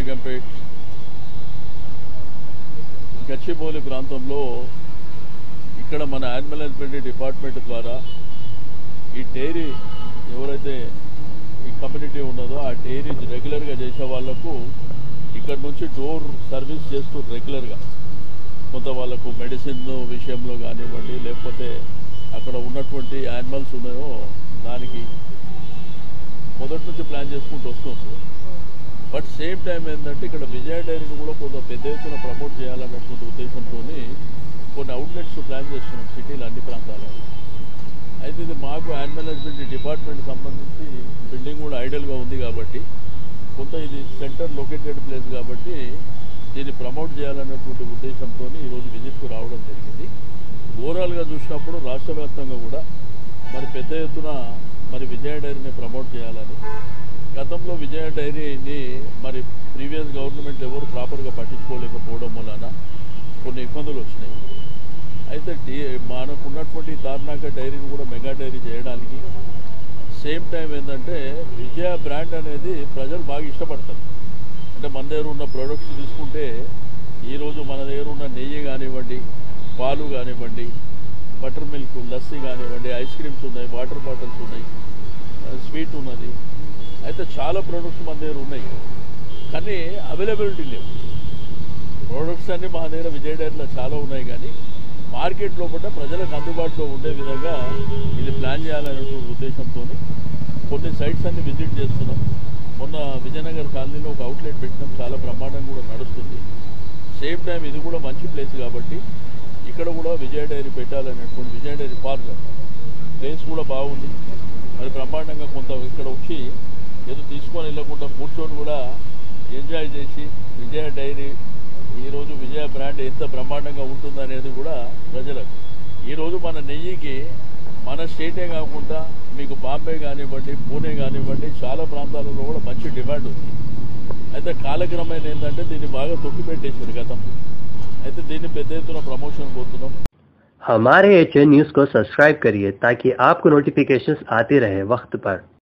బేగంపేట్ గచ్చిబౌలి ప్రాంతంలో ఇక్కడ మన యానిమల్ హస్బెండరీ డిపార్ట్మెంట్ ద్వారా ఈ డైరీ ఎవరైతే ఈ కమ్యూనిటీ ఉన్నదో ఆ డైరీ రెగ్యులర్గా చేసే వాళ్లకు ఇక్కడ నుంచి డోర్ సర్వీస్ చేస్తూ రెగ్యులర్గా కొంత వాళ్ళకు మెడిసిన్ విషయంలో కానివ్వండి లేకపోతే అక్కడ ఉన్నటువంటి యానిమల్స్ ఉన్నాయో దానికి మొదటి నుంచి ప్లాన్ చేసుకుంటూ వస్తుంది బట్ సేమ్ టైం ఏంటంటే ఇక్కడ విజయ డైరీని కూడా కొంత పెద్ద ఎత్తున ప్రమోట్ చేయాలన్నటువంటి ఉద్దేశంతో కొన్ని అవుట్లెట్స్ ప్లాన్ చేస్తున్నాం సిటీలో అన్ని ప్రాంతాలలో అయితే ఇది మాకు యానిమల్ హస్బెండరీ డిపార్ట్మెంట్ సంబంధించి బిల్డింగ్ కూడా ఐడల్గా ఉంది కాబట్టి కొంత ఇది సెంటర్ లొకేటెడ్ ప్లేస్ కాబట్టి దీన్ని ప్రమోట్ చేయాలన్నటువంటి ఉద్దేశంతో ఈరోజు విజిట్కు రావడం జరిగింది ఓవరాల్గా చూసినప్పుడు రాష్ట్ర వ్యాప్తంగా కూడా మరి పెద్ద ఎత్తున మరి విజయ డైరీని ప్రమోట్ చేయాలని గతంలో విజయ డైరీని మరి ప్రీవియస్ గవర్నమెంట్ ఎవరు ప్రాపర్గా పట్టించుకోలేకపోవడం వలన కొన్ని ఇబ్బందులు వచ్చినాయి అయితే డి మనకు ఉన్నటువంటి తార్నాక డైరీని కూడా మెగా డైరీ చేయడానికి సేమ్ టైం ఏంటంటే విజయ బ్రాండ్ అనేది ప్రజలు బాగా ఇష్టపడతారు అంటే మన దగ్గర ఉన్న ప్రొడక్ట్స్ తీసుకుంటే ఈరోజు మన దగ్గర ఉన్న నెయ్యి కానివ్వండి పాలు కానివ్వండి బటర్ మిల్క్ లస్సీ కానివ్వండి ఐస్ క్రీమ్స్ ఉన్నాయి వాటర్ బాటిల్స్ ఉన్నాయి స్వీట్ ఉన్నది అయితే చాలా ప్రొడక్ట్స్ మన దగ్గర ఉన్నాయి కానీ అవైలబిలిటీ లేవు ప్రోడక్ట్స్ అన్ని మా దగ్గర విజయ డైరీలో చాలా ఉన్నాయి కానీ మార్కెట్ లోపల ప్రజలకు అందుబాటులో ఉండే విధంగా ఇది ప్లాన్ చేయాలనేటువంటి ఉద్దేశంతో కొన్ని సైట్స్ అన్ని విజిట్ చేస్తున్నాం మొన్న విజయనగర్ కాలనీలో ఒక అవుట్లెట్ పెట్టినాం చాలా బ్రహ్మాండంగా కూడా నడుస్తుంది సేమ్ టైం ఇది కూడా మంచి ప్లేస్ కాబట్టి ఇక్కడ కూడా విజయ డైరీ పెట్టాలనేటువంటి విజయ డైరీ పార్లర్ ప్లేస్ కూడా బాగుంది మరి బ్రహ్మాండంగా కొంత ఇక్కడ వచ్చి ఏదో తీసుకొని వెళ్ళకుండా కూర్చొని కూడా ఎంజాయ్ చేసి విజయ డైరీ ఈరోజు విజయ బ్రాండ్ ఎంత బ్రహ్మాండంగా ఉంటుందనేది కూడా ప్రజలకు ఈరోజు మన నెయ్యికి మన స్టేటే కాకుండా మీకు బాంబే కానివ్వండి పూణే కానివ్వండి చాలా ప్రాంతాలలో కూడా మంచి డిమాండ్ ఉంది అయితే కాలక్రమేణ ఏంటంటే దీన్ని బాగా తొక్కి పెట్టేసారు గతం అయితే దీన్ని పెద్ద ఎత్తున ప్రమోషన్ పోతున్నాం हमारे एच न्यूज़ को सब्सक्राइब करिए ताकि आपको नोटिफिकेशंस आते रहे वक्त पर